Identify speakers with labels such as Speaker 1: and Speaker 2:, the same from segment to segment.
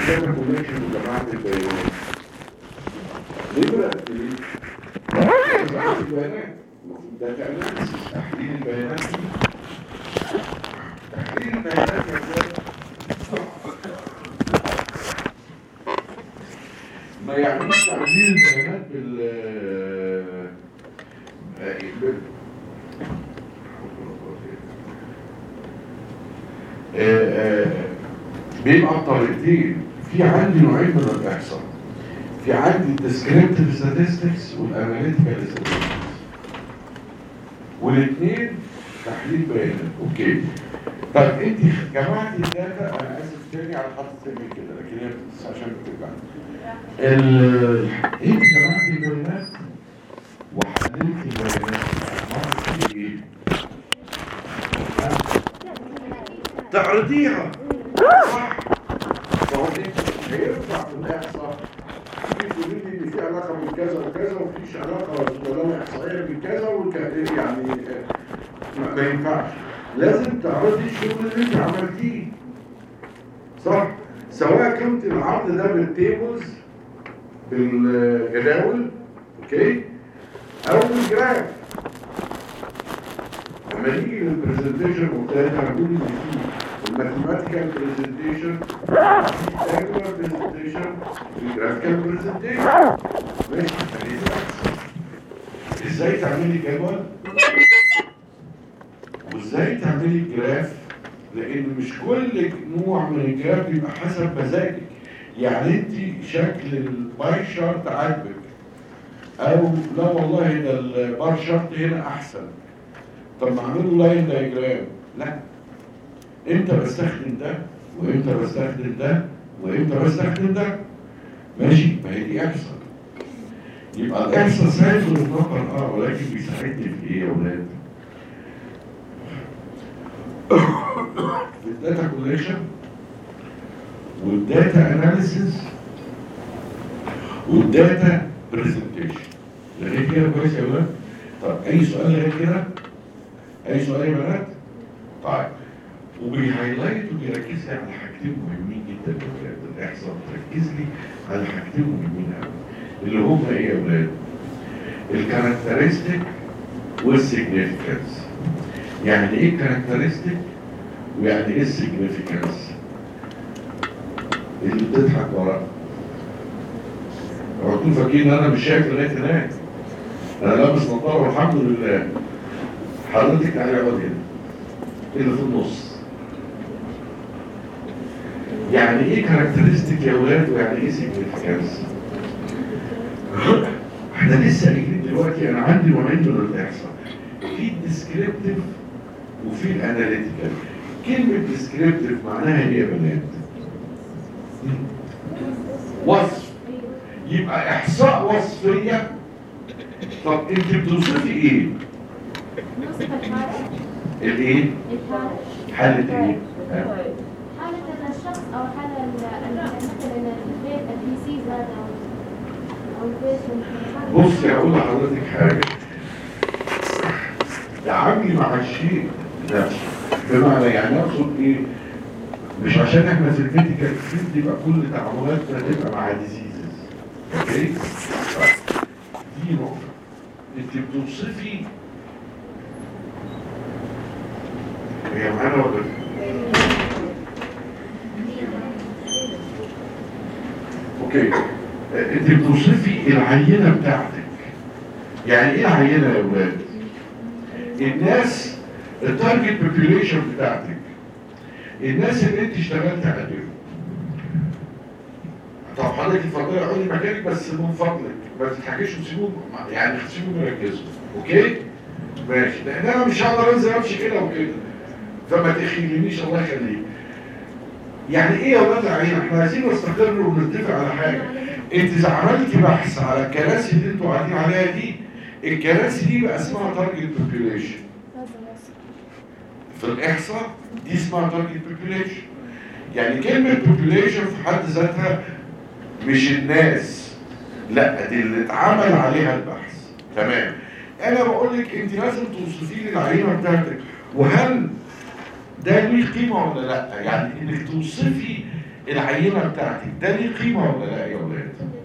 Speaker 1: الداتا كولكشن وجماعه البيانات ليه بقى ليه؟ جماعه البيانات المفروض داتا اناليسيس تحليل البيانات دي تحليل البيانات يا ولاد ما يعنيش تحليل البيانات بال آه، بال- آه، آه، بيبقى بطريقتين في عندي نوعين من الاحصاء في عندي الديسكريبتيف statistics والاناليتيكال statistics والاثنين تحليل بيانات اوكي طيب انت جمعتي الداتا انا اسف تاني على خط تاني كده لكن هي بس عشان بترجع ال انت جمعتي البيانات وحللتي البيانات عملتي ايه؟ تعرضيها صح فهو انت مش هينفع في الاحصاء تيجي تقولي لي ان في علاقه من كذا وكذا ومفيش علاقه ولا احصائيه من كذا وك... يعني آه، ما- ما ينفعش لازم تعرضي الشغل اللي انت عملتيه صح سواء كنت العرض ده بالتيبلز بالجداول اوكي او بالجراف لما نيجي للبرزنتيشن وابتديت هنقول ان في الماثيماتيكال برزنتيشن في الانجلر برزنتيشن في الجرافيكال برزنتيشن ماشي خلينا ازاي تعملي جدول وازاي تعملي جراف لان مش كل نوع من الجراف بيبقى حسب مزاجك يعني انت شكل الباي شارت عاجبك او لا والله ده البار شارت هنا احسن طب ما اعمله لاين دايجرام لا امتى بستخدم ده وامتى بستخدم ده وامتى بستخدم ده ماشي ما هي دي احصاء يبقى الاحصاء سهل للنظر اه ولكن بيساعدني في ايه يا ولاد؟ في الداتا كوليكشن والداتا اناليسيس والداتا برزنتيشن لغايه كده كويس يا ولاد؟ طب اي سؤال غير كده؟ اي سؤال يا بنات؟ طيب وبيهايلايت وبيركز لي على حاجتين مهمين جدا يا ولاد الاحصاء بتركز لي على حاجتين مهمين قوي اللي هم ايه يا ولاد؟ الكاركترستيك والسيجنيفيكانس يعني ايه كاركترستيك ويعني ايه السيجنيفيكانس؟ اللي بتضحك وراه اوعوا تكونوا فاكرين ان انا مش شايف لغايه هناك انا لابس نظاره والحمد لله حضرتك تعالي اقعد هنا اللي في النص يعني ايه كاركترستيك يا ولاد ويعني ايه سيجنيفيكانس احنا لسه قايلين دلوقتي انا عندي نوعين من الاحصاء في الديسكريبتيف وفي الاناليتيكال كلمه ديسكريبتيف معناها ايه يا بنات وصف يبقى احصاء وصفيه طب انت بتوصفي ايه
Speaker 2: نصف الحالة
Speaker 1: الايه
Speaker 2: الحالة
Speaker 1: حاله ايه ها؟
Speaker 2: حالة الشخص أو حالة ال- ال- مثلا البيت البي سي هذا أو- أو البيت
Speaker 1: بصي هقول لحضرتك حاجه تعاملي مع الشيء نفسه بمعنى يعني اقصد ايه مش عشان احنا في الميديكال فيلد يبقى كل تعاملاتنا تبقى مع ديزيزز اوكي طيب. دي نقطه انت بتوصفي هي معانا ولا لأ؟ اوكي انت بتوصفي العينه بتاعتك يعني ايه العينه يا ولاد الناس التارجت بوبيوليشن بتاعتك الناس اللي انت اشتغلت عليهم طب حضرتك اتفضلي اقعدي مكانك بس من فضلك ما تضحكيش وسيبوهم يعني سيبوهم يركزوا اوكي ماشي لان انا مش هقدر انزل امشي كده وكده فما تخيلنيش الله يخليك يعني ايه يا ولاد العين احنا عايزين نستقر ونتفق على حاجه انت عملتي بحث على الكراسي اللي انتوا قاعدين عليها دي الكراسي دي بقى اسمها تارجت بوبيوليشن في الاحصاء دي اسمها تارجت بوبيوليشن يعني كلمه بوبيوليشن في حد ذاتها مش الناس لا دي اللي اتعمل عليها البحث تمام انا بقول لك انت لازم توصفي لي العينه بتاعتك وهل ده ليه قيمه ولا لا يعني انك توصفي العينه بتاعتك ده ليه قيمه ولا لا يا ولاد؟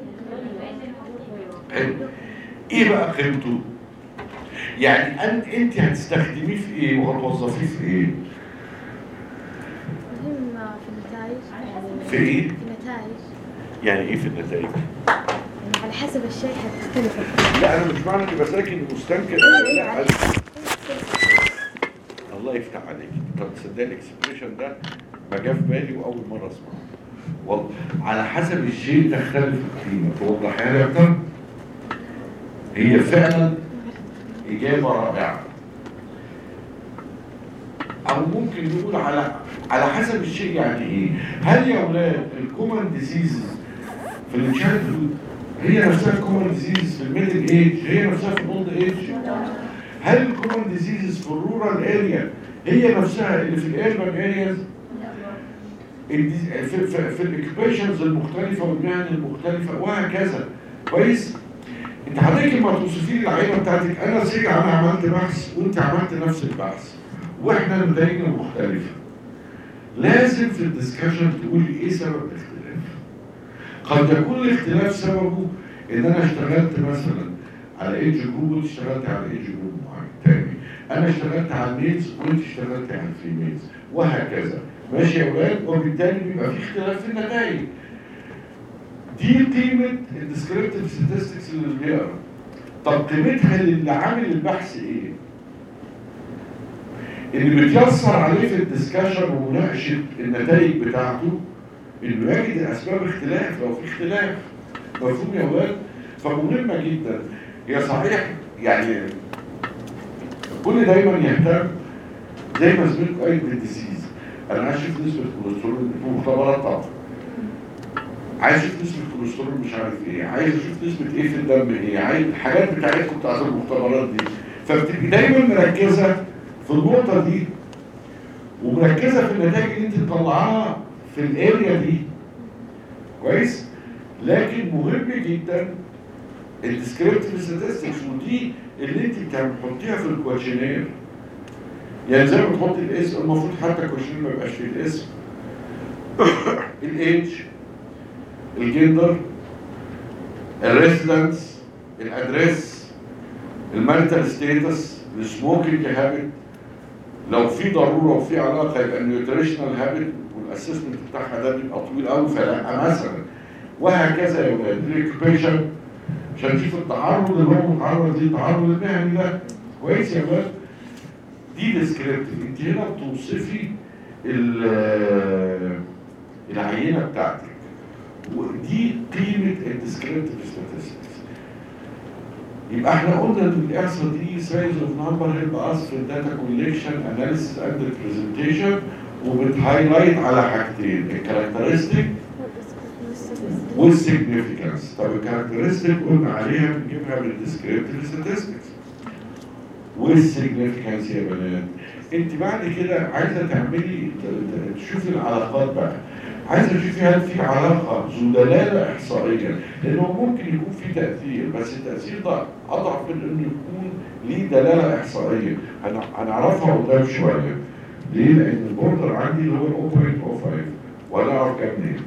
Speaker 1: حلو ايه بقى قيمته؟ يعني أن انت هتستخدميه في ايه وهتوظفيه في ايه؟
Speaker 3: مهم في النتائج يعني
Speaker 1: في ايه؟
Speaker 3: في النتائج
Speaker 1: يعني ايه في النتائج؟
Speaker 3: يعني على حسب الشيء حتختلف
Speaker 1: لا انا مش معنى اني بذاكر مستنكر
Speaker 3: أيوة،
Speaker 1: لا
Speaker 3: أيوة.
Speaker 1: الله يفتح عليك طب تصدق الاكسبريشن ده ما جه في بالي واول مره اسمعه والله على حسب الشيء تختلف القيمه توضحها لي اكتر هي فعلا اجابه رائعه او ممكن نقول على على حسب الشيء يعني ايه هل يا اولاد الكومن ديزيز في التشايلد هي نفسها الكومن ديزيز في الميدل ايج هي نفسها في الاولد ايج هل الكومن ديزيزز في الرورال اريا هي نفسها اللي في الاربن ارياز في في, في الاكسبريشنز المختلفه والمهن المختلفه وهكذا كويس انت حضرتك لما توصفي لي العينه بتاعتك انا سيجا انا عملت بحث وانت عملت نفس البحث واحنا نتائجنا مختلفه لازم في الدسكشن تقولي ايه سبب الاختلاف قد يكون الاختلاف سببه ان انا اشتغلت مثلا على ايدج جروب وانت اشتغلت على ايدج جروب معين تاني انا اشتغلت على الميلز وانت اشتغلت على الفيميلز وهكذا ماشي يا اولاد وبالتالي بيبقى في اختلاف في النتائج دي قيمه الديسكريبتيف ستاتستكس اللي بيقرا طب قيمتها للي عامل البحث ايه؟ اللي بتيسر عليه في الدسكشن ومناقشه النتائج بتاعته انه يجد اسباب اختلاف لو في اختلاف مفهوم يا اولاد؟ فمهمه جدا هي صحيح يعني الكل دايما يهتم زي ما زميلكم قال بالديزيز انا عايز اشوف نسبه الكوليسترول في مختبرات طبعا عايز اشوف نسبه الكوليسترول مش عارف ايه عايز اشوف نسبه ايه في الدم ايه عايز الحاجات بتاعتكم بتاعت المختبرات دي فبتبقي دايما مركزه في النقطه دي ومركزه في النتائج اللي انت مطلعاها في الاريا دي كويس لكن مهم جدا الديسكريبتيف ستاتستكس ودي اللي انت بتحطيها في الكواشينير يعني زي ما بتحطي الاسم المفروض حتى الكواشينير ما يبقاش فيه الاسم الايدج الجندر الريسيدنس الادريس الماريتال ستيتس السموكينج هابت لو في ضروره وفي علاقه يبقى النيوتريشنال هابت والاسسمنت بتاعها ده بيبقى طويل قوي فلا مثلا وهكذا يا ولاد الاكيوبيشن عشان تشوف التعرض اللي هو متعرض ليه التعرض المهني ده كويس يا ولاد دي ديسكريبتيف انت هنا بتوصفي ال- العينه بتاعتك ودي قيمه الديسكريبتيف ستاتستكس يبقى احنا قلنا ان الاحصاء دي سايز اوف نمبر هيلب اس في الداتا كوليكشن اناليسيس اند برزنتيشن وبتهايلايت على حاجتين الكاركترستيك والسيجنيفيكانس طب الكاركترستيك قلنا عليها بنجيبها من الديسكريبتيف ستاتستكس والسيجنيفيكانس يا بنات انت بعد كده عايزه تعملي ت- ت- تشوفي العلاقات بقى عايزه تشوفي هل في علاقه ذو دلاله احصائيه لانه ممكن يكون في تاثير بس التاثير ده اضعف من انه يكون ليه دلاله احصائيه هن- هنعرفها قدام شويه ليه؟ لان البوردر عندي اللي هو ال 0.05 ولا اعرف كام منين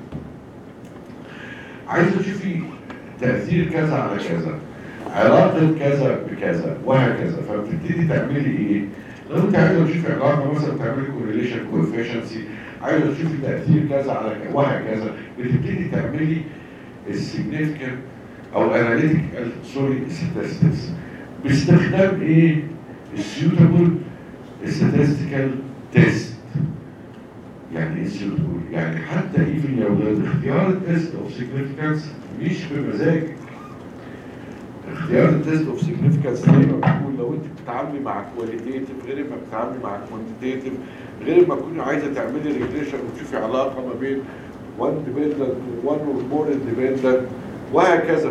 Speaker 1: عايزه تشوفي تاثير كذا على كذا علاقه كذا بكذا وهكذا فبتبتدي تعملي ايه؟ لو انت عايزه تشوفي علاقه مثلا تعملي كورليشن كوفيشنسي عايزه تشوفي تاثير كذا على كذا وهكذا بتبتدي تعملي السيجنيفيكانت او الاناليتيكال سوري statistics باستخدام ايه؟ السيوتابل statistical تيست يعني ايه سيوتابل؟ يعني حتى ايفن يا اولاد اختيار التيست اوف سيجنيفيكانس مش بمزاجك اختيار التيست اوف سيجنيفيكانس زي ما بقول لو انت بتتعاملي مع كواليتيتيف غير ما بتتعاملي مع كوانتيتيف غير ما تكوني عايزه تعملي ريجريشن وتشوفي علاقه ما بين وان ديبندنت وان اور مور ديبندنت وهكذا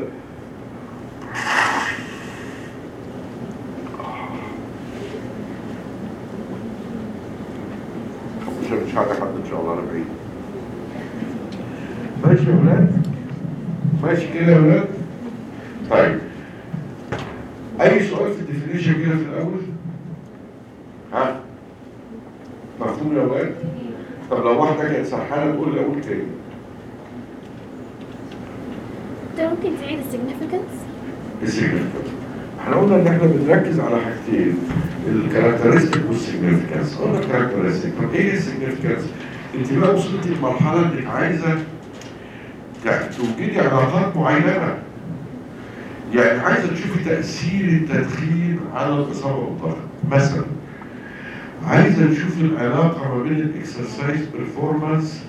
Speaker 1: مش مش حاجه حد ان شاء الله انا بعيد ماشي يا ولاد ماشي كده يا ولاد طيب اي سؤال في الديفينيشن كده في الاول ها مفهوم يا ولاد طب لو واحده كانت سرحانه تقول لي اقول تاني
Speaker 3: دكتور ممكن تعيد السيجنفكنس؟
Speaker 1: السيجنفكانس احنا قلنا ان احنا بنركز على حاجتين الكاركترستيك والسيجنفكانس قلنا الكاركترستيك طب ايه السيجنفكانس؟ انت بقى وصلتي لمرحله انك عايزه تع- توجدي علاقات معينه يعني عايزه تشوفي تاثير التدخين على الاصابه بالضغط مثلا عايزه تشوفي العلاقه ما بين الاكسرسايز بيرفورمانس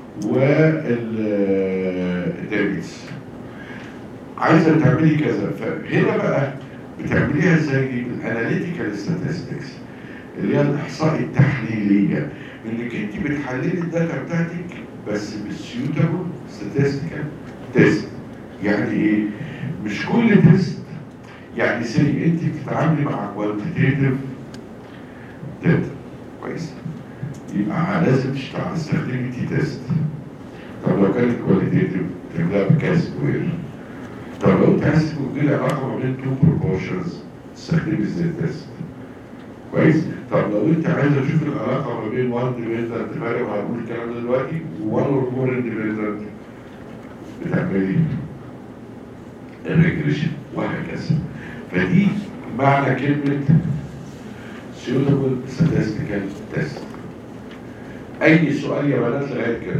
Speaker 1: والدايبيتس عايزه تعملي كذا فهنا بقى بتعمليها ازاي دي بالاناليتيكال ستاتستكس اللي هي الاحصاء التحليليه انك انت بتحللي الداتا بتاعتك بس بالسيوتابل statistical تيست يعني ايه مش كل تيست يعني سي انت بتتعاملي مع كوانتيتيف داتا كويس يبقى لازم تشتغل تستخدمي تي تيست طب لو كانت كواليتيتيف تعملها بكاس وير طب لو انت عايز تجيب علاقه ما بين تو بروبورشنز تستخدمي ازاي تيست كويس طب لو انت عايز تشوف العلاقه ما بين وان ديبندنت فاريبل هنقول الكلام ده دلوقتي وان اور مور اندبندنت بتعملي الريجريشن وهكذا فدي معنى كلمه suitable statistical test اي سؤال يا بنات لغايه كده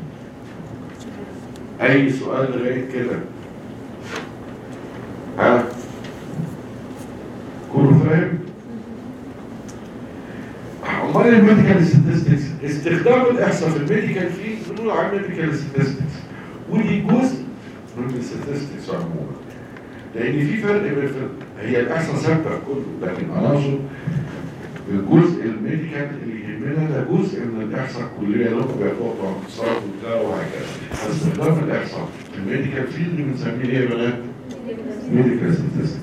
Speaker 1: اي سؤال لغايه كده ها كله فاهم امال الميديكال ستاتستكس استخدام الاحصاء في الميديكال فيه بنقول على الميديكال ستاتستكس ودي جزء من الستاتستكس عموما لان في فرق بين الفرق هي الاحصاء ثابته في كله لكن انا اقصد الجزء الميديكال اللي يهمنا ده جزء من الاحصاء الكليه اللي هو بيعتبر اقتصاد وبتاع وهكذا فاستخدام الاحصاء في الميديكال فيلد بنسميه ايه يا بنات؟ ميديكال ستاتستكس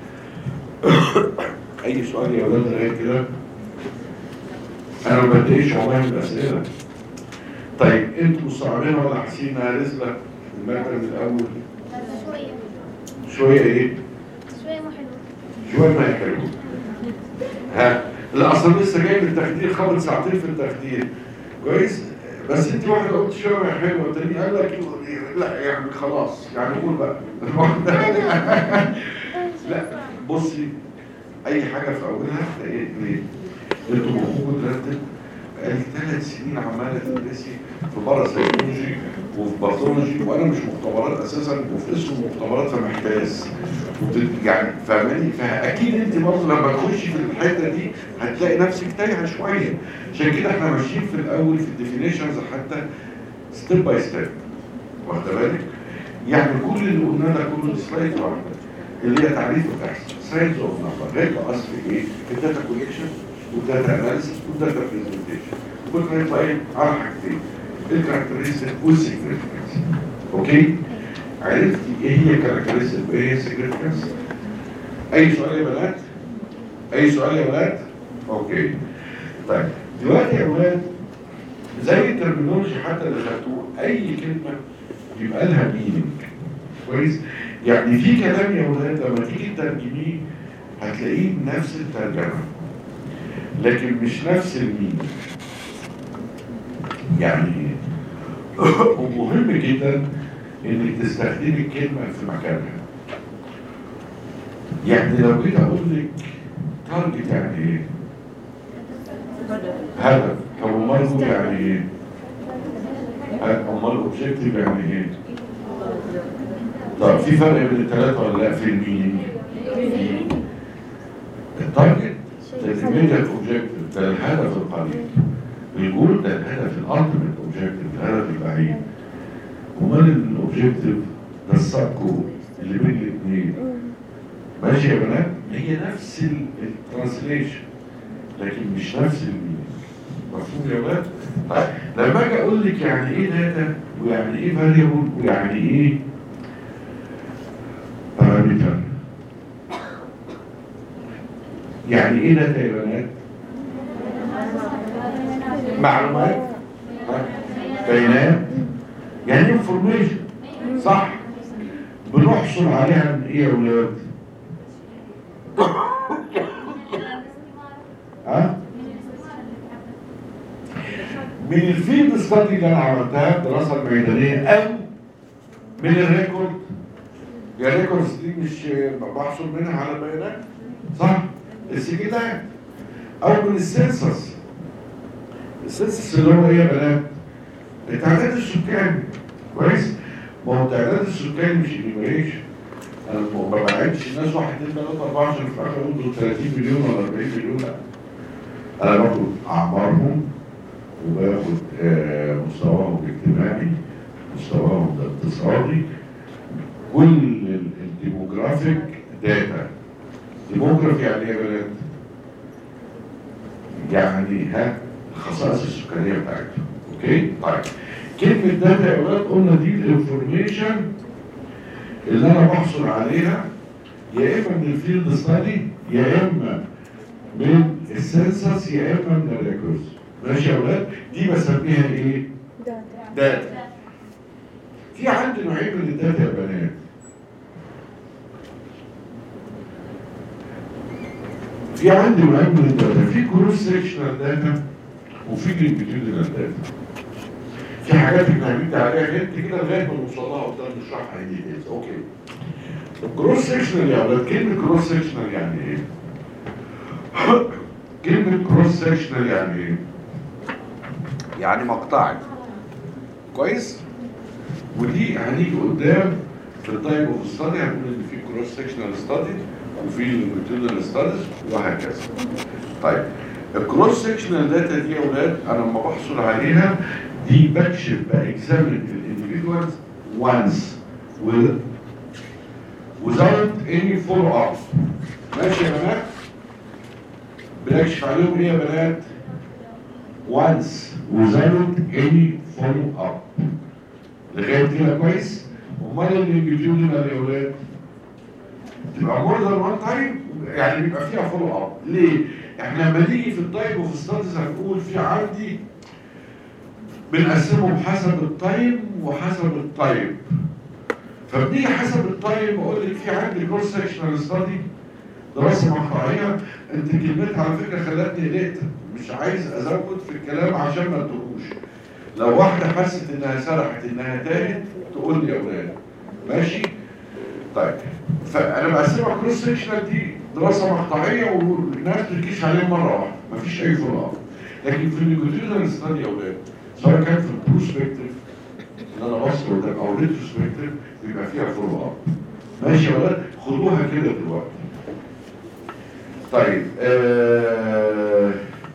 Speaker 1: اي سؤال يا ولاد لغايه كده انا ما بديش عمال الاسئله طيب انتوا مستوعبين ولا حاسين انها رزله الماده من الاول
Speaker 2: شوية
Speaker 1: شويه ايه؟
Speaker 2: شوية مو حلوة
Speaker 1: شويه ما يحلو ها لا اصلا لسه جاي من التخدير خبط ساعتين في التخدير كويس بس انت واحد قلت شويه ما حلوه والتاني قال لك لا يعني خلاص يعني قول بقى لا بصي اي حاجه في اولها تلاقي ليه؟ انتوا مخكم مترتب بقالي ثلاث سنين عماله تدرسي في بره سيكولوجي وفي باثولوجي وانا مش مختبرات اساسا وفي اسم مختبرات فمحتاس وبت- يعني فاهماني فاكيد انت برضه لما تخشي في الحته دي هتلاقي نفسك تايهه شويه عشان كده احنا ماشيين في الاول في الديفينيشنز حتى ستيب باي ستيب واخده بالك؟ يعني كل اللي قلناه ده كله سلايد واحده اللي هي تعريف التحصيل ساينس اوف نمبر هيبقى اصل ايه؟ الداتا كوليكشن والداتا اناليسيس والداتا برزنتيشن كل هيبقى ايه؟ على حاجتين الكاركترستيك والسيجنفكنس اوكي؟ عرفتي ايه هي كاركترستيك وايه هي سيجنفكنس؟ اي سؤال يا بنات؟ اي سؤال يا بنات؟ اوكي طيب دلوقتي يا ولاد زي الترمينولوجي حتى اللي خدتوه اي كلمه بيبقى لها مينينج كويس يعني في كلام يا ولاد لما تيجي تترجميه هتلاقيه نفس الترجمه لكن مش نفس المينينج يعني ومهم جدا انك تستخدمي الكلمه في مكانها يعني لو جيت اقول لك تارجت يعني ايه؟ هدف طب امال هو يعني ايه؟ امال اوبجيكتيف يعني ايه؟ طب في فرق بين الثلاثه ولا لا في المين؟ في التارجت ده الايميديت اوبجيكتيف ده الهدف القريب الجول ده الهدف الالتيميت اوبجيكتيف الهدف البعيد امال الاوبجيكتيف ده السب جول اللي بين الاثنين ماشي يا بنات هي نفس الترانسليشن لكن مش نفس المين مفهوم يا ولاد؟ طيب لما اجي اقول لك يعني ايه داتا ويعني ايه فاريبل ويعني ايه بارامتر يعني ايه داتا يا بنات؟ معلومات ها؟ بيانات يعني انفورميشن صح بنحصل عليها من ايه يا ولاد؟ ها؟ من الفيلد ستادي اللي انا عملتها الدراسه الميدانيه او من الريكورد يا ريكوردز دي مش بحصل منها على بيانات صح السجلات او من السنسس السنسس اللي هو ايه يا بنات التعداد السكاني كويس ما هو تعداد السكاني مش انيميشن انا ما ما بعدش الناس واحد اتنين تلاته اربعه عشان في الاخر اقول دول 30 مليون ولا 40 مليون لا انا باخد اعمارهم وباخد آه، مستواهم الاجتماعي مستواهم الاقتصادي كل ال- الديموغرافيك داتا ديموغرافي يعني ايه يا بنات؟ يعني ها الخصائص السكانيه بتاعتهم اوكي طيب كلمه داتا يا اولاد قلنا دي الانفورميشن اللي انا بحصل عليها يا اما من الفيلد ستادي يا اما من السنسس يا اما من الريكوردز ماشي يا اولاد دي بسميها ايه داتا في عندي نوعين من الداتا يا بنات في عندي نوعين من الداتا في كروس سيكشنال داتا وفي لونجيتيودنال داتا في حاجات احنا هنبدا عليها انت كده لغايه ما نوصل لها قدام نشرحها ان ديتيلز اوكي الكروس سيكشنال يا اولاد كلمه كروس سيكشنال يعني ايه؟ كلمه كروس سيكشنال يعني ايه؟ يعني مقطعي كويس؟ ودي هنيجي قدام في التايب اوف ستادي هنقول ان في كروس سيكشنال ستادي وفي لونجيتيودنال ستاديز وهكذا. طيب الكروس سيكشنال داتا دي يا اولاد انا لما بحصل عليها دي بكشف باكزامن الانديفيدوالز وانس without any follow up ماشي يا بنات بنكشف عليهم ايه يا بنات once without any follow up لغايه كده كويس امال اللونجيتيودنال يا اولاد تبقى مور ذان وان تايم يعني بيبقى فيها فولو اب ليه؟ احنا لما نيجي في التايب اوف ستاديز هنقول في عندي بنقسمهم حسب التايم وحسب التايب فبنيجي حسب التايم اقول لك في عندي كورس سكشنال ستادي دراسه مقطعيه انت كلمتها على فكره خلتني قلقت مش عايز ازود في الكلام عشان ما تقولوش لو واحده حست انها سرحت انها تاهت تقول لي يا اولاد ماشي طيب فانا بقسمها كروس سيكشنال دي دراسه مقطعيه والناس بتركز عليها مره واحده مفيش اي فولو اب لكن في الليجوتيودنال ستادي يا اولاد سواء كان في البروسبكتيف اللي انا بصل قدام او ريتروسبكتيف بيبقى فيها فولو اب ماشي يا ولاد خدوها كده دلوقتي طيب آه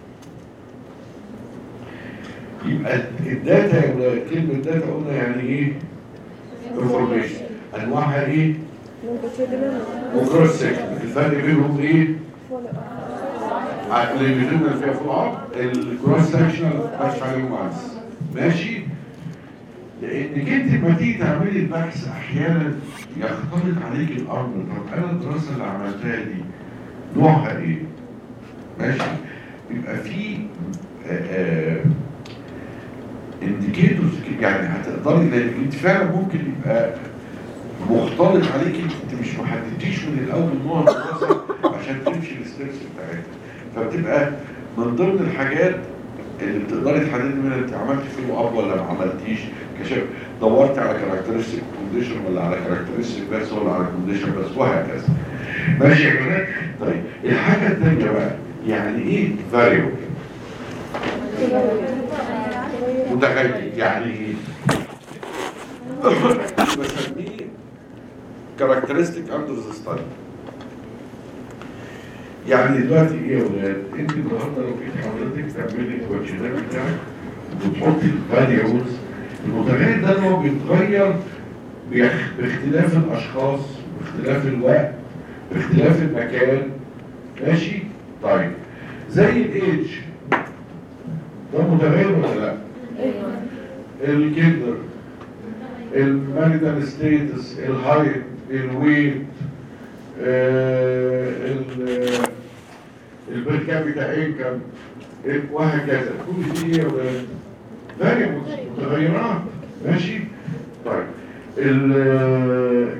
Speaker 1: يبقى الداتا يا ولاد كلمه داتا قلنا يعني ايه؟ انفورميشن انواعها ايه؟ وكروس سيكشن الفرق بينهم ايه؟ اللي بينهم فيها فول اب الكروس سيكشن ماشي عليهم وانس ماشي؟ لانك انت لما تيجي تعملي البحث احيانا يختلط عليك الامر طب انا الدراسه اللي عملتها دي نوعها ايه؟ ماشي؟ بيبقى في انديكيتورز يعني هتقدري لان انت فعلا ممكن يبقى مختلط عليك انت مش محددتيش من الاول نوع الدراسه عشان تمشي الستبس بتاعتها فبتبقى من ضمن الحاجات اللي بتقدري تحددي منها انت عملتي فولو اب ولا ما عملتيش كشف دورتي على كاركترستيك كونديشن ولا على كاركترستيك بس ولا على كونديشن بس وهكذا ماشي يا بنات طيب الحاجه الثانيه بقى يعني ايه فاريبل متغير يعني ايه بسميه كاركترستيك اندر ذا ستادي يعني دلوقتي ايه يا ولاد انت النهارده لو جيت حضرتك تعملي الكوتشنات بتاعك وتحطي الفاريبلز المتغير ده اللي هو بيتغير بيخ- باختلاف الاشخاص باختلاف الوقت باختلاف المكان ماشي طيب زي الايدج ده متغير ولا لا الكندر الماريتال ستيتس الهايت الويت البير كابيتا انكم وهكذا كل دي ايه يا ولاد؟ فاريبلز متغيرات ماشي طيب ال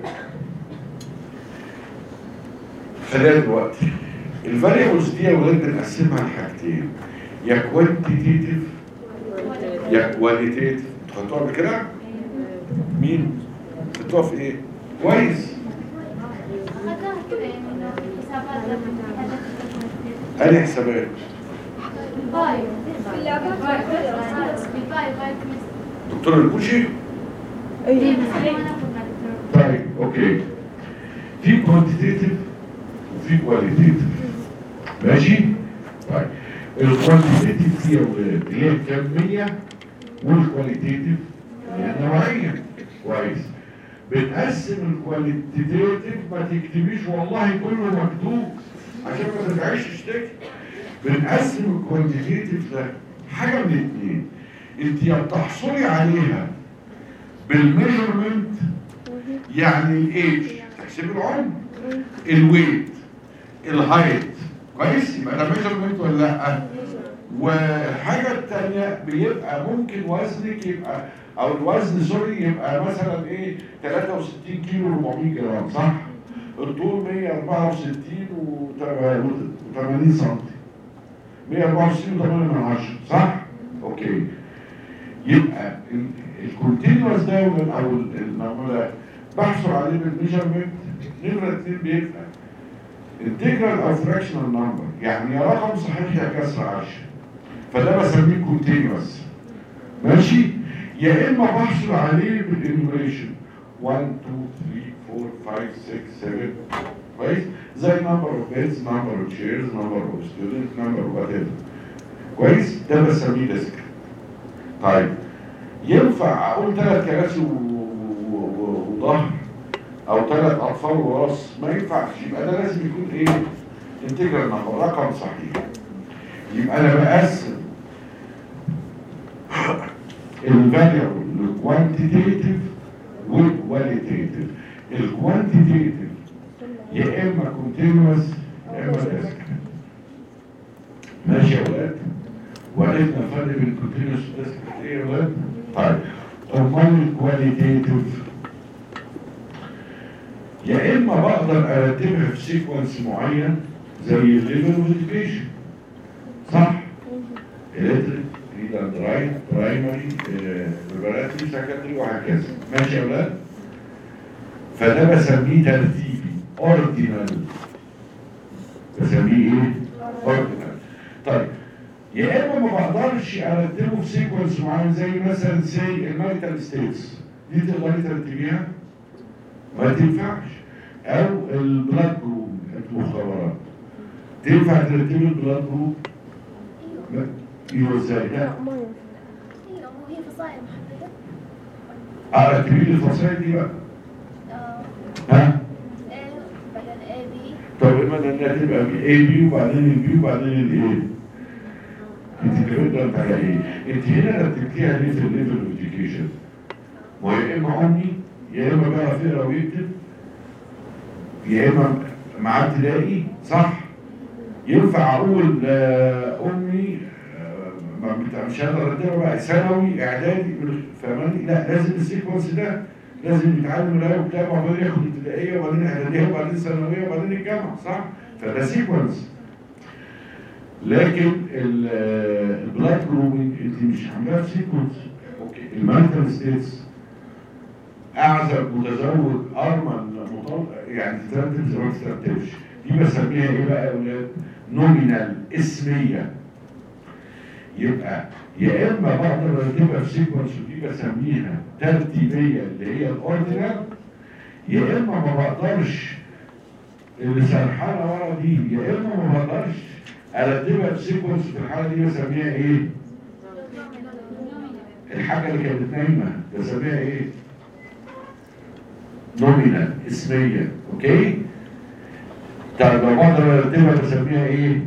Speaker 1: خلينا دلوقتي الفاريبلز دي يا ولاد بنقسمها لحاجتين يا كوانتيتيف يا كواليتيف انتوا خدتوها قبل كده؟ مين؟ خدتوها في ايه؟ كويس
Speaker 2: كده يعني انه في الحسابات لازم في حاجات
Speaker 1: ادي حسابات
Speaker 2: البايو البايو بايو كيمستري
Speaker 1: دكتور الكوشي
Speaker 2: ايه بس احنا ما ناخد مع الدكتور
Speaker 1: طيب اوكي في كوانتيتيف وفي كواليتيف ماشي طيب الكوانتيتيف فيها ولاد هي الكميه والكواليتيف هي النوعيه كويس بنقسم الكواليتيف ما تكتبيش والله كله مكتوب عشان ما ترجعيش تشتكي بنقسم الكوانتيتيف ده حاجه من اتنين انت يا بتحصلي عليها بالميجرمنت يعني الايج تحسب العمر الويت الهايت كويس يبقى ده ميجرمنت ولا لا والحاجه الثانيه بيبقى ممكن وزنك يبقى او الوزن سوري يبقى مثلا ايه 63 كيلو 400 جرام صح الطول 164 و80 سم 164 و8 من 10 صح اوكي يبقى الكونتينوس ده او المعموله بحصل عليه بالميجرمنت نمره اثنين بيبقى انتجرال او فراكشنال نمبر يعني يا رقم صحيح يا كسر 10 فده بسميه كونتينوس ماشي يا اما بحصل عليه بالانيميشن 1 2 3 4 5 6 7 كويس زي نمبر اوف بيدز نمبر اوف شيرز نمبر اوف ستودنت نمبر اوف وات كويس ده بسميه ديسك طيب ينفع اقول ثلاث كراسي و- و- و- وظهر او ثلاث اطفال وراس ما ينفعش يبقى ده لازم يكون ايه انتجرال نمبر رقم صحيح يبقى انا بقسم الفاليبل الكوانتيتيف والكواليتيف الكوانتيتيف يا اما كونتينوس يا اما ديسك ماشي يا ولاد وعرفنا الفرق بين الكونتينوس والديسك ايه يا ولاد طيب امال الكواليتيف يا اما بقدر ارتبها في سيكونس معين زي الليفل والديفيشن صح الكتريك ريد اند رايت برايمري بريباراتوري سكندري وهكذا ماشي يا اولاد فده بسميه ترتيبي اوردينال بسميه ايه اوردينال طيب يا اما ما بقدرش ارتبه في سيكونس معين زي مثلا سي الماريتال ستيتس دي تقدري ترتبيها ما تنفعش او البلاد جروب المختبرات تنفع ترتبي البلاد جروب لا ايوه ازاي لا
Speaker 3: ما ينفع
Speaker 4: ايوه هي فصائل محددة
Speaker 1: ارتبي لي الفصائل دي بقى
Speaker 4: آه،
Speaker 1: ها
Speaker 4: A بعدين A B
Speaker 1: طب اما انها تبقى اي بي وبعدين البي وبعدين الايه انت كده انت على ايه انت هنا رتبتيها ليه في الليفل اوف اديوكيشن ما هو يا اما عمي يا اما بيعرف يقرا ويكتب يا اما معاه ابتدائي صح ينفع اقول آه، امي آه، ما بت- مش هقدر ارتبها بقى ثانوي اعدادي فاهماني لا لازم السيكونس ده لازم يتعلم القرايه والكتابه وبعدين ياخد ابتدائيه وبعدين اعداديه وبعدين ثانويه وبعدين الجامعه صح؟ فده سيكونس لكن ال- آه، البلاد جروبنج انت مش عاملاها في سيكونس اوكي المانتال ستيتس اعزب متزوج ارمن مطلق يعني ترتب زي ما ترتبش دي بسميها ايه بقى يا اولاد؟ نومينال اسميه يبقى يا اما بقدر ارتبها في سيكونس ودي بسميها ترتيبيه اللي هي الاوردينال يا اما ما بقدرش اللي سرحانه ورا دي يا اما ما بقدرش ارتبها في سيكونس في الحاله دي بسميها ايه؟ الحاجه اللي كانت نايمه بسميها ايه؟ نومينال اسميه اوكي؟ طب لو بقدر ارتبها بسميها ايه؟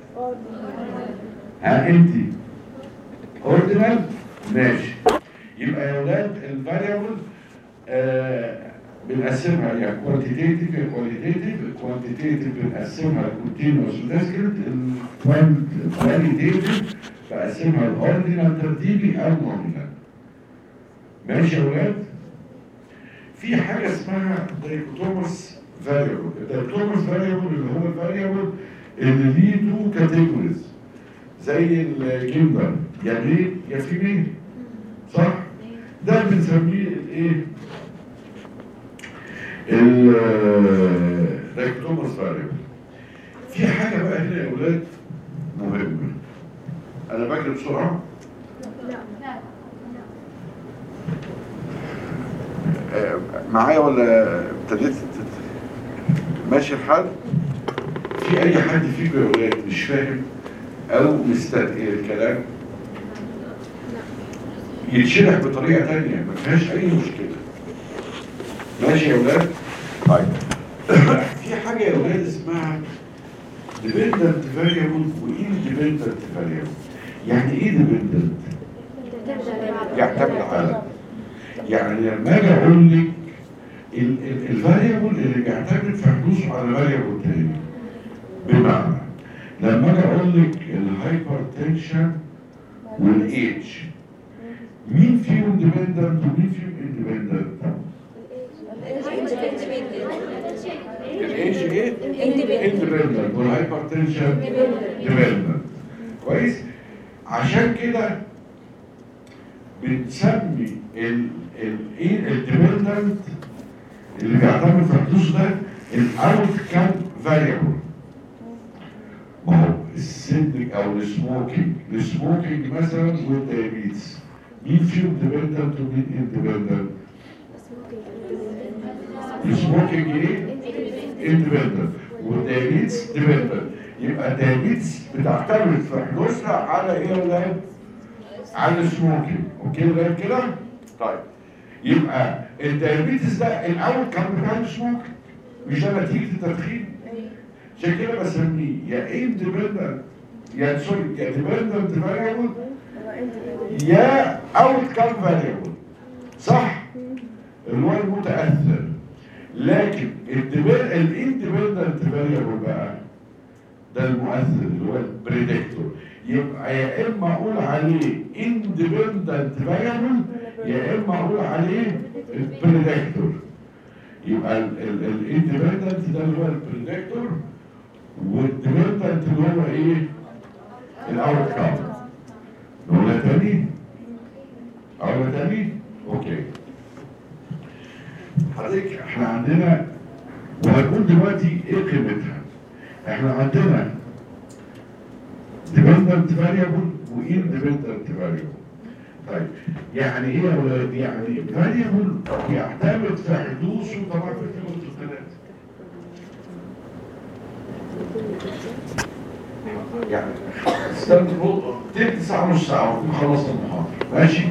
Speaker 1: ها انت اوردينال ماشي يبقى يا اولاد الفاريبل آه بنقسمها يا كوانتيتيف يا كواليتيف الكوانتيتيف بنقسمها لكونتينوس وديسكريت الكواليتيف بقسمها الاوردينال ترتيبي او نومينال ماشي يا اولاد في حاجه اسمها دايكوتوموس فاريبل الدايكوتوموس فاريبل اللي هو الفاريبل اللي ليه تو كاتيجوريز زي الجندر يا ميل يا فيميل صح؟ ده بنسميه الايه؟ ال- دايكتوموس فاريبل في حاجه بقى هنا يا اولاد مهمه انا بجري بسرعه
Speaker 2: لا
Speaker 1: آه، معايا ولا ابتديت تت- ماشي الحال في اي حد فيكم يا اولاد مش فاهم او مستثقل الكلام يتشرح بطريقه تانية ما فيهاش اي مشكله ماشي يا اولاد طيب في حاجه يا اولاد اسمها dependent variable و independent variable يعني ايه dependent يعتمد على يعني لما اجي اقول لك الفاريبل اللي بيعتمد في حدوثه على فاريبل تاني بمعنى لما اجي اقول لك الهايبر تنشن والايدج مين فيهم ديبندنت ومين فيهم اندبندنت؟ الايدج ايه؟ اندبندنت والهايبر تنشن ديبندنت كويس؟ عشان كده بنسمي ال ال ايه الديبندنت اللي بيعتمد في حدوثه ده الاوت كام فاريبل ما هو السن او السموكينج السموكينج مثلا والدايابيتس مين فيهم ديبندنت ومين اندبندنت؟ السموكينج ايه؟ اندبندنت والدايابيتس ديبندنت يبقى الدايابيتس بتعتمد في حدوثها على ايه يا ولاد؟ على السموكينج اوكي لغايه كده؟ طيب يبقى الدايابيتس ده الاول كان بتاع السموكينج مش ده نتيجه التدخين عشان كده بسميه يا اندبندنت يا سوري يا ديبندنت فاريبل يا اوت كام فاريبل صح؟ اللي هو المتاثر لكن الاندبندنت فاريبل بقى ده المؤثر اللي هو البريدكتور يبقى يا اما اقول عليه اندبندنت فاريبل يا اما اقول عليه البريدكتور يبقى الاندبندنت ده اللي هو البريدكتور والديبندنت اللي هو ايه؟ الاوت كام نقولها تاني؟ اقولها تاني؟ اوكي حضرتك احنا عندنا وهنقول دلوقتي ايه قيمتها احنا عندنا dependent variable و independent variable طيب يعني ايه يا ولاد يعني variable يعتمد في حدوثه طبعا في الكلمة الثلاثة يعني استنى تلت ساعة نص ساعة ونكون خلصنا المحاضرة ماشي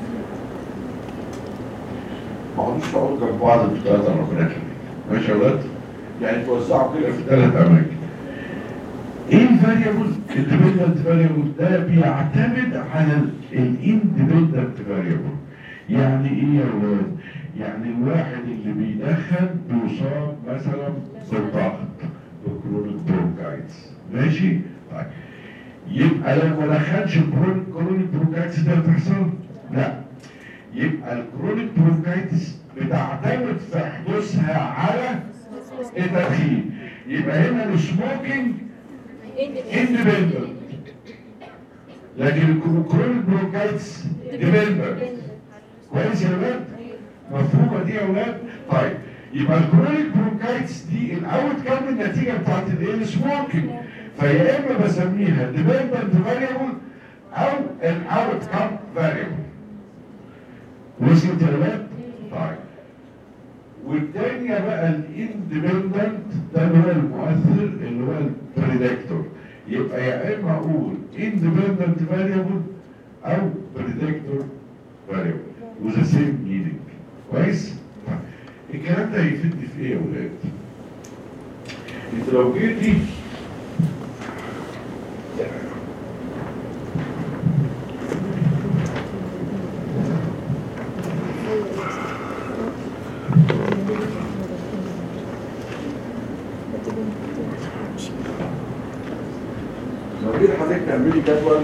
Speaker 1: ما عادوش تقعدوا جنب بعض في ثلاثة ربنا يخليك ماشي يا ولاد يعني توزعوا كده في ثلاث أماكن ايه الفاريبل الديبندنت فاريبل ده بيعتمد على الاندبندنت فاريبل يعني ايه يا ولاد يعني الواحد اللي بيدخن بيصاب مثلا بالضغط بكرونيك برونكايتس ماشي طيب يبقى لو ما دخلش الكرونيك برونكايتس ده بتحصل لا يبقى الكرونيك برونكايتس بتعتمد في حدوثها على التدخين يبقى هنا السموكينج independent لكن الكرونيك برونكايتس ديبندنت كويس يا ولاد مفهومه دي يا ولاد طيب يبقى الكرونيك برونكايتس دي الاوت كام النتيجه بتاعت الايه السموكينج فيا اما بسميها ديبندنت فاريبل او الاوت كام فاريبل وصلت يا ولاد طيب والتانية بقى الاندبندنت ده اللي هو المؤثر اللي هو البريدكتور يبقى يا اما اقول independent variable او predictor variable with the same meaning كويس؟ طيب. الكلام ده هيفيدني في ايه يا ولاد؟ انت لو جيتي لو جيت حضرتك تعملي جدول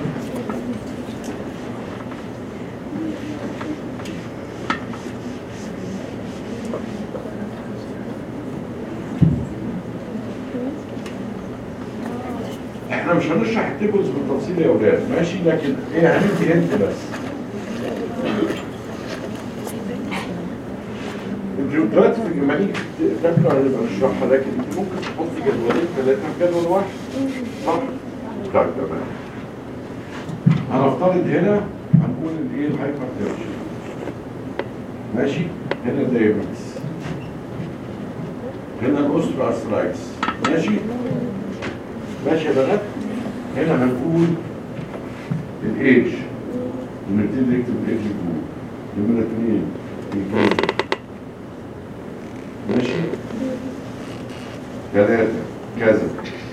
Speaker 1: احنا مش هنشرح التيبلز بالتفصيل يا اولاد ماشي لكن ايه هندي انت بس انت دلوقتي في لما نيجي تاكلوا هنبقى نشرحها لكن انت ممكن تحط جدولين ثلاثه في جدول واحد صح؟ طيب تمام هنفترض هنا هنقول الايه الهايبر تنشن ماشي هنا الدايابيتس هنا الاوسترو ارثرايتس ماشي ماشي يا بنات هنا هنقول الايج نبتدي نكتب الايج جروب نمرة اثنين الكانسر ماشي ثلاثة كذا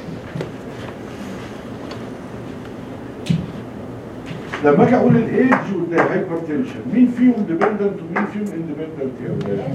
Speaker 1: لما اجي اقول الايدج والهايبر تنشن مين فيهم ديبندنت ومين فيهم اندبندنت يا ولاد؟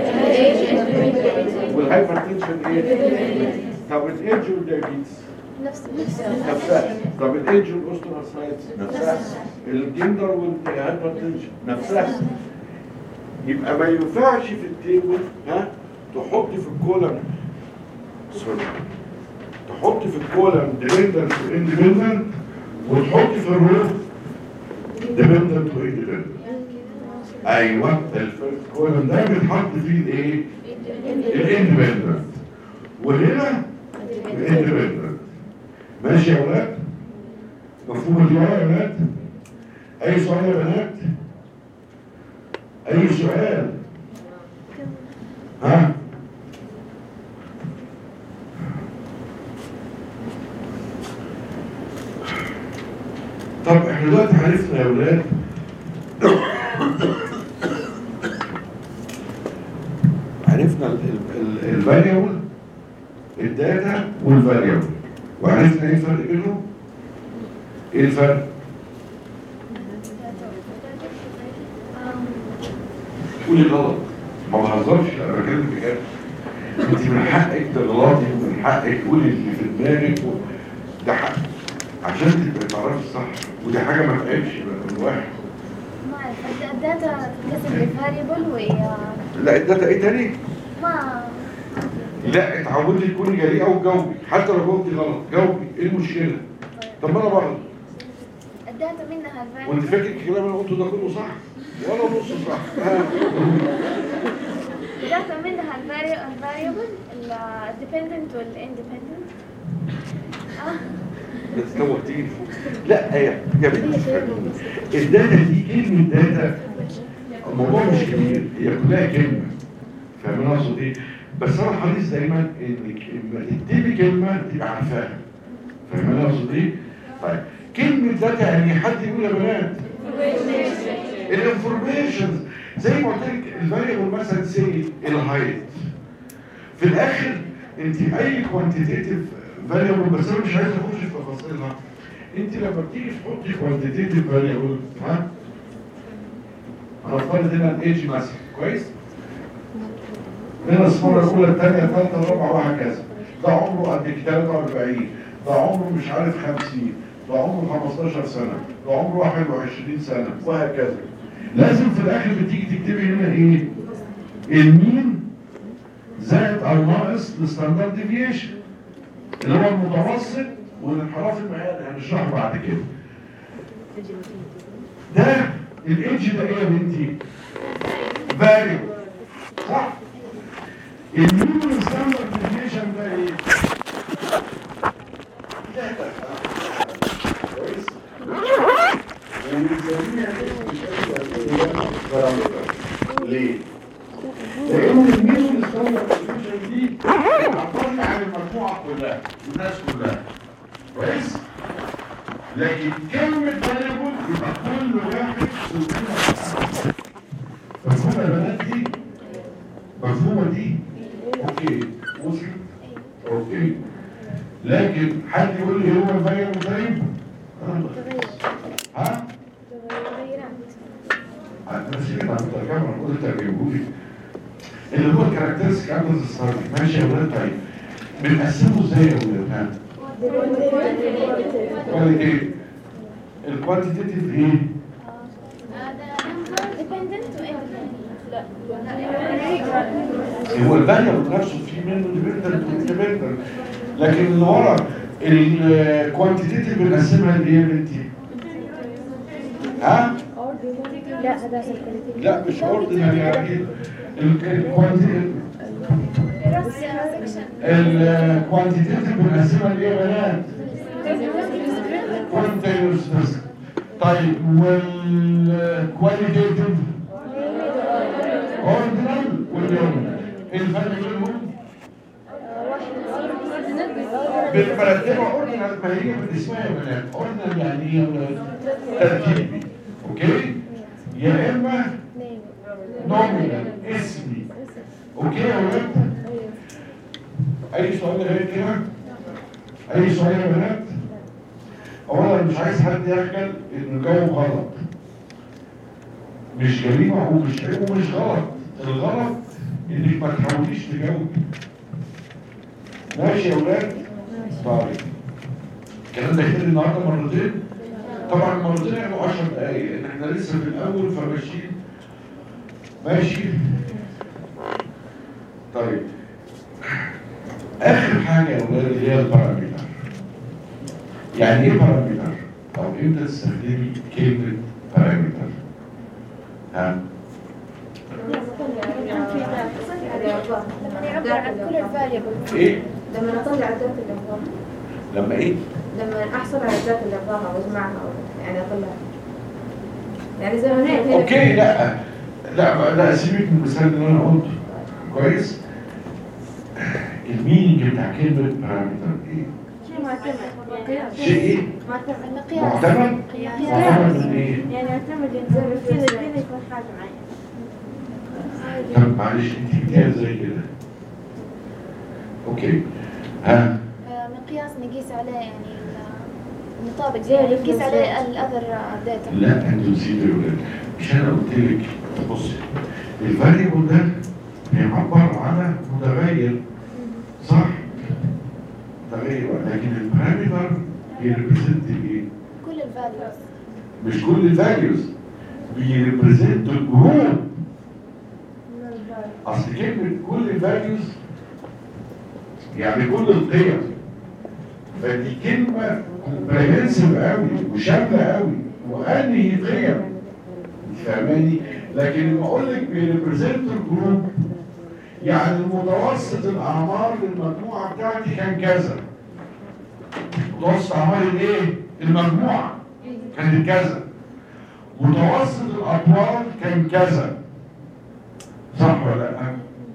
Speaker 1: والهايبر تنشن ايه؟ طب الايدج والدايابيتس
Speaker 3: نفس نفس
Speaker 1: نفسها طب الايدج والاوستوماسايتس نفسها الجندر والهايبر تنشن نفسها يبقى ما ينفعش في التيبل ها تحط في الكولم سوري تحط في الكولم ديبندنت واندبندنت وتحط في الرو ديبندنت واندبندنت ايوه الكولم ده بيتحط فيه الايه؟ الاندبندنت وهنا الاندبندنت ماشي يا ولاد؟ مفهوم الجواب يا ولاد؟ اي سؤال يا بنات؟ اي سؤال؟ ها؟ طب احنا دلوقتي عرفنا يا ولاد عرفنا الفاريبل الداتا والفاريبل وعرفنا ايه الفرق بينهم؟ ايه الفرق؟ قولي غلط ما بهزرش انا بكلم بجد انت من حقك تغلطي ومن حقك تقولي اللي في دماغك و... ده حق عشان تبقى تعرفي الصح ودي حاجه ما تعبش من واحد
Speaker 4: ما أعرف الداتا تتقسم لفاريبل و
Speaker 1: لا الداتا ايه تاني؟
Speaker 4: ما
Speaker 1: لا اتعودي تكوني جريئه وجاوبي حتى لو جاوبتي غلط جاوبي ايه المشكله؟ طب ما انا بغلط
Speaker 4: الداتا منها
Speaker 1: وانت
Speaker 4: الفاريبل
Speaker 1: فاكر الكلام اللي قلته ده كله صح؟ ولا نص صح ها.
Speaker 4: الداتا منها الفاريبل الديبندنت والاندبندنت
Speaker 1: بس توهتيني لا يا يا بنتي الداتا دي كلمه داتا الموضوع مش كبير هي كلها كلمه فاهمين اقصد ايه؟ بس انا حريص دايما انك لما تكتبي كلمه تبقى عارفاها فاهمين اقصد ايه؟ طيب كلمه داتا يعني حد يقول يا بنات الانفورميشن زي ما قلت لك الفاريبل مثلا سي الهايت في الاخر انت اي كوانتيتيف فاريبل بس انا مش عايز اخش في تفاصيلها انت لما بتيجي تحطي كوانتيتيف فاريبل ها هنفترض هنا الايدج مثلا كويس هنا الصوره الاولى الثانيه الثالثه الرابعه وهكذا ده عمره قد 43 ده عمره مش عارف 50 ده عمره 15 سنه ده عمره 21 سنه وهكذا لازم في الاخر بتيجي تكتبي هنا ايه المين زائد او ناقص الستاندرد ديفيشن اللي هو المتوسط والانحراف المعياري هنشرحه بعد كده ده الايدج ده ايه يا بنتي فاريبل صح المين ستاندرد ديفيشن ده ايه داتا. كويس وبنسميها بارامتر ليه لان المين ستاندرد ديفيشن دي بتعبرني عن المجموعه كلها الناس كلها كويس لكن كلمة فاريبل يبقى كل واحد سلطنة مفهومة يا بنات دي؟ مفهومة دي؟ اوكي وصلت؟ اوكي لكن حد يقول لي هو الفاريبل طيب؟ ها؟ هتمسكين عن الترجمة نقول ترجمه لي اللي هو الكاركترستيك اندرز ستاري ماشي يا ولاد طيب بنقسمه ازاي يا ولاد ها؟ قال ايه؟ الكوانتيتيف ايه؟
Speaker 4: dependent واندبندنت
Speaker 1: هو الفاريبل نفسه في منه ديبندنت واندبندنت لكن اللي ورا الكوانتيتيف بنقسمها لايه يا بنتي؟ ها؟
Speaker 3: لا هذا الكواليتي
Speaker 1: لا مش اوردينال يعني الكوانتيتيف الكوانتيتيف بنقسمها لايه يا بنات؟ كونتينرز بس طيب والكواليتيف اوردينال واليوم الفرق بينهم بالمرتبة اوردينال ما هي من اسمها يا بنات اوردينال يعني ايه يا ولاد؟ ترتيبي اوكي يا اما نومينال اسمي اوكي يا ولاد اي سؤال غير كده اي سؤال يا بنات اولا مش عايز حد يخجل ان الجو غلط مش جريمه ومش عيب ومش غلط الغلط انك ما تحاوليش تجاوبي ماشي يا ولاد طيب الكلام ده كده النهارده مرتين طبعا مرتين يبقوا 10 دقايق لان احنا لسه في الاول فماشيين ماشي طيب اخر حاجه يا ولاد اللي هي البارامتر يعني ايه بارامتر او امتى تستخدمي كلمه بارامتر ها
Speaker 4: لما يعبر عن كل الفاريبل
Speaker 1: ايه
Speaker 5: لما اطلع الذات اللي ابغاها
Speaker 1: لما ايه
Speaker 5: لما احصل على الذات اللي ابغاها واجمعها يعني اطلع يعني زي ما هيك هنا
Speaker 1: اوكي لا لا لا سيبك من المثال اللي انا قلته كويس المينينج بتاع كلمه بارامتر ايه
Speaker 2: شيء معتمد
Speaker 1: شيء ايه
Speaker 2: معتمد
Speaker 4: المقياس
Speaker 1: معتمد
Speaker 4: قياس
Speaker 1: معتمد من ايه
Speaker 2: يعني يعتمد إن كذا كذا يكون حاجة معينة
Speaker 1: طب معلش انت جبتيها زي كده اوكي ها
Speaker 4: آه، مقياس نقيس عليه يعني ال- مطابق يعني نقيس عليه الاذر داتا
Speaker 1: لا انتوا نسيتوا يا ولاد مش انا قلت لك بصي الفاريبل ده بيعبر على متغير صح متغير لكن البارامتر بيريبريزنت ايه
Speaker 4: كل الفاليوز
Speaker 1: مش كل الفاليوز بيريبريزنت الجروب اصل كلمه كل الفاليوز يعني كل القيم فدي كلمه كومبريهنسيف قوي وشامله قوي وانهي قيم انت فاهماني لكن لما اقول لك بيريبريزنت الجروب يعني المتوسط الاعمار للمجموعه بتاعتي كان كذا متوسط اعمار الايه المجموعه كانت كذا متوسط الاطوال كان كذا صح ولا لا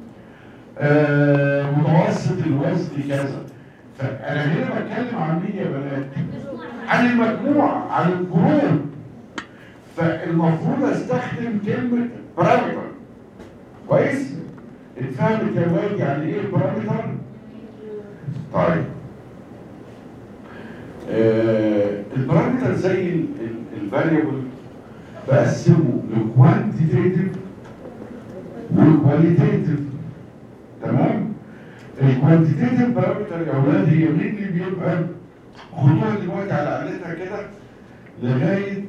Speaker 1: آه متوسط الوزن كذا فانا هنا بتكلم عن مين يا بنات عن المجموعه عن الجروب فالمفروض استخدم كلمه بارامتر كويس اتفهمت يا ولاد يعني ايه بارامتر طيب آه البارامتر زي الفاريبل بقسمه لكوانتيتيف والكواليتيف تمام الكوانتيتيف بارامتر يا اولاد هي مين اللي بيبقى خدوها دلوقتي على قلتها كده لغايه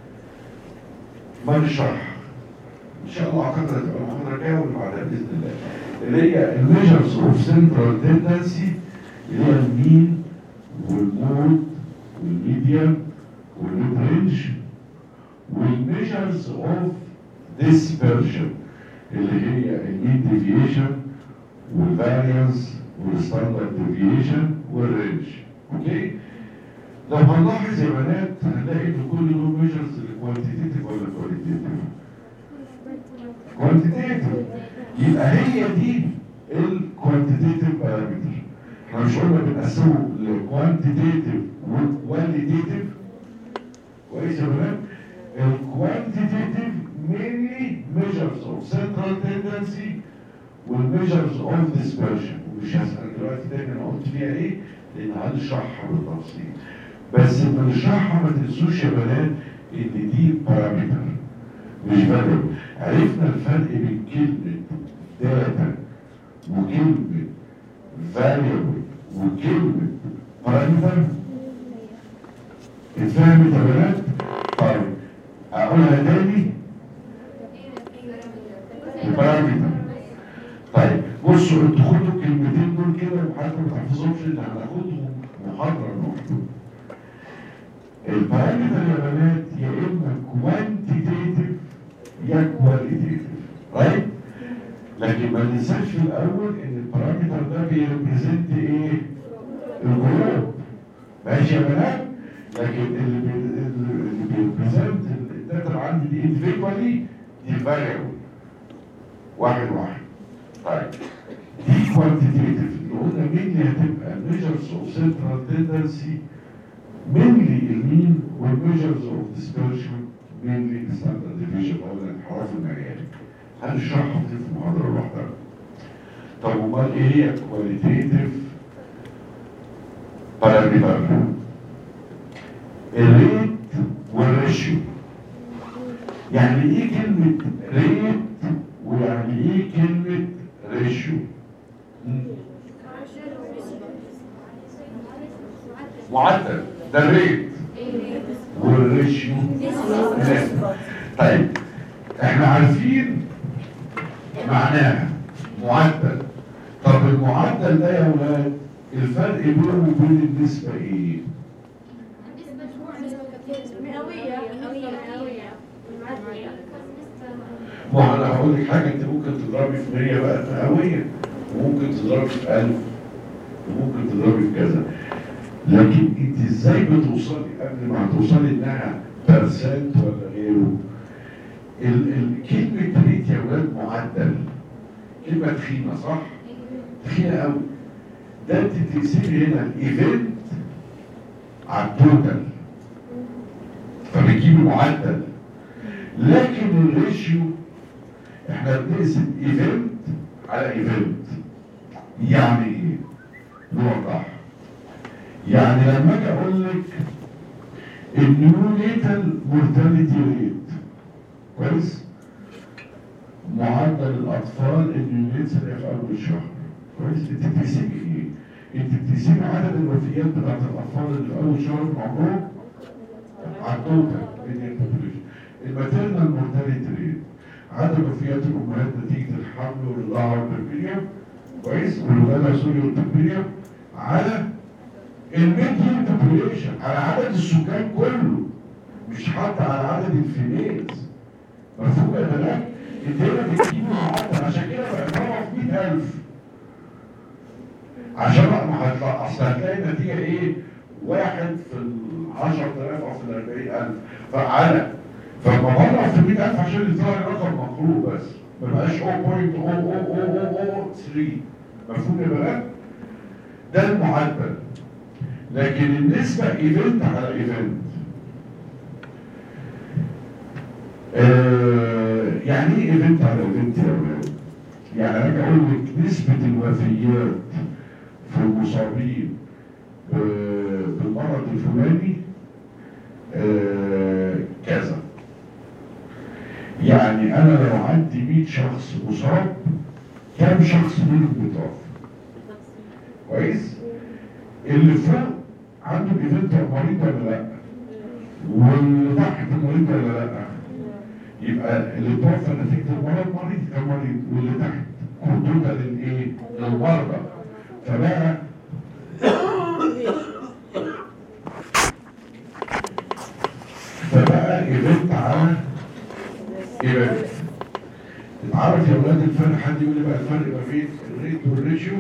Speaker 1: ما نشرح ان شاء الله اعتقد هتبقى المحاضره الجايه واللي بعدها باذن الله اللي هي الميجرز اوف سنترال تندنسي اللي هي المين والمود والميديان والميد رينج والميجرز اوف ديسبرشن اللي هي المين ديفيشن والفاريانس والستاندرد ديفيشن والرينج اوكي لو هنلاحظ يا بنات هنلاقي ان كل دول ميجرز كوانتيتيف ولا كواليتيف كوانتيتيف يبقى هي دي الكوانتيتيف بارامتر احنا مش قلنا بنقسمه لكوانتيتيف وكواليتيف كويس يا بنات الكوانتيتيف mainly measures of central tendency والmeasures of dispersion ومش هسأل دلوقتي تاني انا قلت فيها ايه لان هنشرحها بالتفصيل بس لما نشرحها ما تنسوش يا بنات ان دي بارامتر مش فاليو عرفنا الفرق بين كلمة داتا وكلمة valuable وكلمة بارامتر اتفهمت يا بنات؟ طيب اقولها تاني البارامتر طيب بصوا انتوا خدوا الكلمتين دول كده وحتى ما تحفظهمش اللي هناخدهم محاضرة لوحدهم البارامتر يا بنات يا اما كوانتيتيف يا كواليتيف رايت لكن ما ننساش في الاول ان البارامتر ده بيريبريزنت ايه؟ الجروب ماشي يا بنات لكن اللي بي اللي بيريبريزنت الداتا اللي عندي دي individually دي variable واحد واحد طيب دي كوانتيتيف اللي قلنا مين اللي هتبقى measures of central tendency mainly المين والmeasures of dispersion mainly the standard deviation او الانحراف المعياري هنشرحهم دي في محاضرة لوحدها طب امال ايه هي كواليتيتيف بارامتر الريت والريشيو يعني ايه كلمة ريت ويعني ايه كلمة ريشيو معدل ده الريت والريشيو نسبة طيب احنا عارفين معناها معدل طب المعدل ده يا ولاد الفرق بينه وبين النسبة ايه؟
Speaker 2: مئوية مئوية مئوية
Speaker 1: ما هو انا هقول لك حاجه انت ممكن تضربي في 100 بقى مئويه وممكن تضربي في 1000 وممكن تضربي في كذا لكن انت ازاي بتوصلي قبل ما توصلي انها برسنت ولا غيره ال ال كلمه ريت يا ولاد معدل كلمه تخينه صح؟ تخينه قوي ده انت تقسمي هنا الايفنت على التوتال فبتجيبي معدل لكن الريشيو احنا بنقسم ايفنت على ايفنت يعني ايه؟ نوضح يعني لما اجي اقول لك النيونيتال مورتاليتي ريت كويس؟ معدل الاطفال النيونيتس اللي في اول شهر كويس؟ انت بتقسمي ايه؟ انت بتقسمي عدد الوفيات بتاعت الاطفال اللي في اول شهر من عمرهم على التوتال Indian population. الماتيرنال مورتاليتي ريت عدد وفيات الامهات نتيجه الحمل والرضاعه والتربيه كويس والولاده سوري والتربيه على الميديان بوبوليشن على عدد السكان كله مش حتى على عدد الفيميلز مفهوم يا بنات؟ انت هنا بتجيب معدل عشان كده بقى في 100000 عشان ما هيطلع اصل هتلاقي النتيجه ايه؟ واحد في ال 10000 او في ال 40000 فعلى فلما بضرب في 100000 عشان يطلع لي رقم مقروء بس ما بقاش 0.00003 مفهوم يا بنات؟ ده المعدل لكن النسبة ايفنت على ايفنت آه يعني ايه ايفنت على ايفنت يا ولاد؟ يعني انا اقول لك نسبة الوفيات في المصابين ب- بالمرض الفلاني آه كذا يعني انا لو عندي 100 شخص مصاب كام شخص منهم بيتوفى كويس اللي فوق عنده ايفنت مريض ولا لا واللي تحت مريض ولا لا يبقى اللي توفى نتيجه المرض مريض كان مريض واللي تحت كتوتا للايه للمرضى فبقى فبقى ايفنت على ايفنت تعرف يا ولاد الفرق حد يقول لي بقى الفرق ما بين الريت والريشيو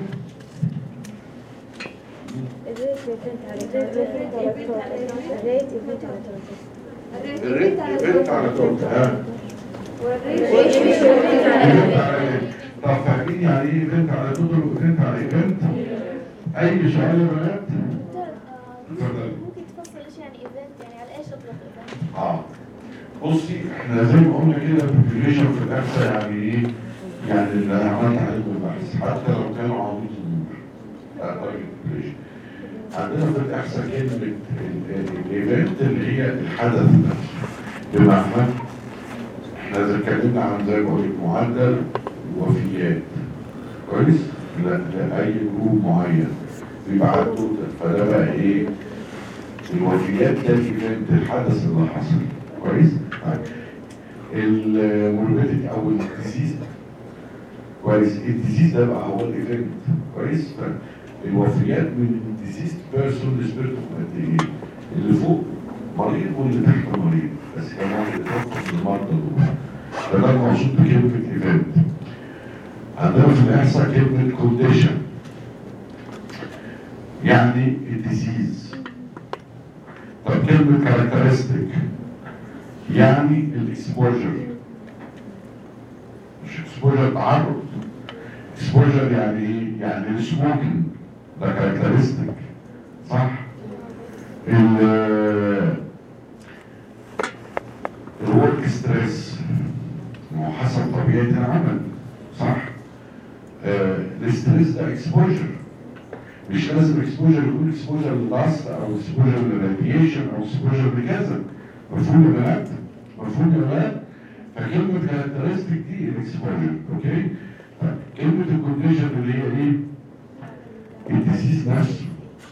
Speaker 3: الريت يفنت على الريت يفنت على الريت يفنت على
Speaker 1: الريت ايفنت على توتال ها
Speaker 2: والريش
Speaker 1: ايفنت على ايه؟ طب فاهمين يعني ايه ايفنت على توتال وايفنت على ايفنت؟ اي سؤال يا بنات؟ اتفضل.
Speaker 4: ممكن تفصل ايش يعني ايفنت يعني على ايش اطلق ايفنت
Speaker 1: اه بصي احنا زي ما قلنا كده البوبيليشن في الاحصاء يعني ايه؟ يعني اللي عملت عليهم البحث حتى لو كانوا عواميد النور طيب البوبيليشن عندنا في الاحصاء كلمه الايفنت اللي هي الحدث نفسه بمعنى احنا إذا اتكلمنا عن زي ما قلت معدل وفيات كويس؟ لا لأي جروب معين بيبقى عنده فده بقى ايه؟ الوفيات ده الايفنت الحدث اللي حصل كويس؟ طيب الموربيديتي او الديزيز كويس الديزيز ده بقى هو الايفنت كويس؟ الوفيات من الديزيز بيرسون سبيرتو قد ايه؟ اللي فوق مريض واللي تحت مريض بس كمان اللي توفى في المرضى دول فده المقصود بكلمة ايفنت عندنا في الإحصاء كلمة كونديشن يعني الديزيز طب كلمة كاركترستيك يعني الاكسبوجر مش اكسبوجر تعرض اكسبوجر يعني ايه؟ يعني السموكينج ده كاركترستيك صح؟ ال الورك ستريس ما هو حسب طبيعة العمل صح؟ آه الاستريس ده اكسبوجر مش لازم اكسبوجر يكون اكسبوجر للاست او اكسبوجر للراديشن او اكسبوجر لكذا مفهوم يا بنات؟ مفهوم يا بنات؟ فكلمة كاركترستيك دي الاكسبوجر اوكي؟ طيب كلمة الكونديشن اللي هي ايه؟ الديزيز نفسه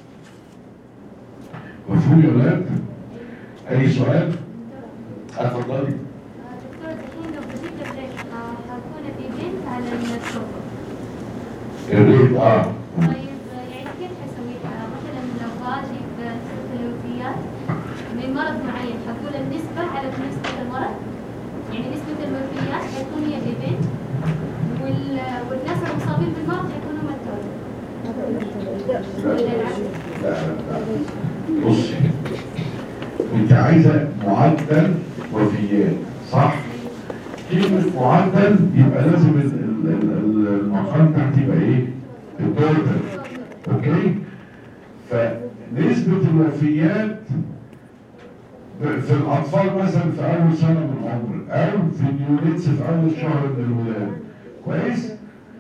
Speaker 1: مفهوم يا ولاد؟ أي سؤال؟ اتفضلي
Speaker 2: دكتور الحين لو بديت بريك حكون ايفنت على الشغل
Speaker 1: الريت اه
Speaker 2: طيب يعني كيف حسويها؟ مثلا لو باجي بست الوفيات من مرض معين حقول النسبة على نسبة المرض يعني نسبة الوفيات حتكون هي الايفنت وال... والناس المصابين بالمرض حيكونوا هم التوالي ولا العكس؟
Speaker 1: لا لا لا بصي انت عايزه معدل وفيات صح؟ كلمة معدل يبقى لازم ال- ال- ال- المقام تحت يبقى ايه؟ التوتال اوكي؟ فنسبة الوفيات ب- في الأطفال مثلا في أول سنة من العمر أو في اليونتس في أول شهر من الولادة كويس؟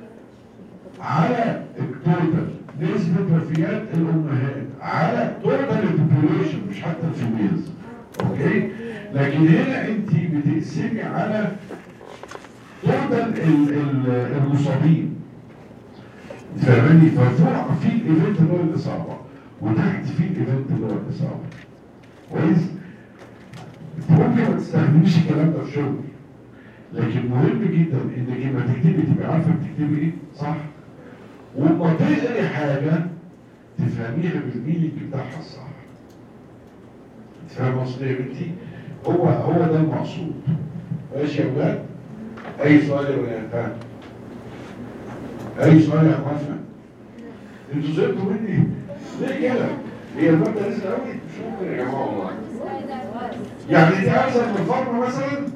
Speaker 1: على التوتال نسبة وفيات الأمهات على توتال البوبوليشن مش حتى الفيميلز أوكي؟ لكن هنا أنت بتقسمي على توتال ال- ال- المصابين فاهماني؟ ففوق في الايفنت اللي هو الإصابة وتحت في الايفنت اللي هو الإصابة كويس؟ انت ممكن ما تستخدميش الكلام ده في شغل لكن مهم جدا انك لما تكتبي تبقي عارفه بتكتبي ايه صح وما تقري حاجه تفهميها بالمينينج بتاعها الصح انت فاهم قصدي يا بنتي هو هو ده المقصود ماشي يا ولاد اي سؤال يا ولاد ها اي سؤال يا اخوانا انتوا زهقتوا مني ليه كده هي الماده لسه قوي مش ممكن يا جماعه والله يعني انت عايزه من الفرن مثلا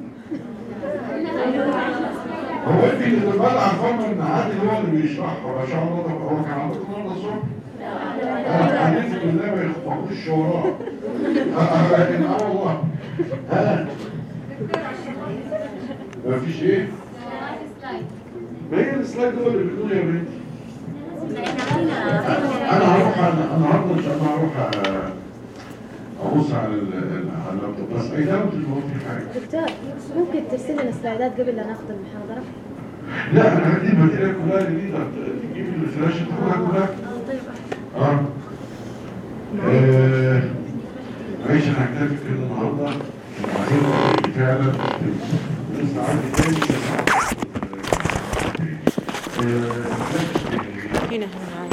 Speaker 1: هو انت اللي بتبلع الفرن ان عادل هو اللي بيشرحها ما شاء الله طب هو كان عندكم النهارده الصبح؟ اه حلفت بالله ما يخطئوش وراه اه اه لكن اه والله ها مفيش ايه؟ ما هي السلايد هو اللي بتقول يا بنتي انا هروح انا النهارده ان شاء الله هروح آه، ابص على ال- ال- على اللابتوب بس اي داوت اللي هو في حاجه
Speaker 3: دكتور ممكن ترسل لنا السلايدات قبل لا ناخذ المحاضرة؟
Speaker 1: لا انا عندي الماتيريال كلها جديده تجيب الفلاشه تاخدها كلها اه آه، معلش انا هكتفي كده النهارده وبعدين فعلا لسه عندي تاني آه،
Speaker 6: هنا هنا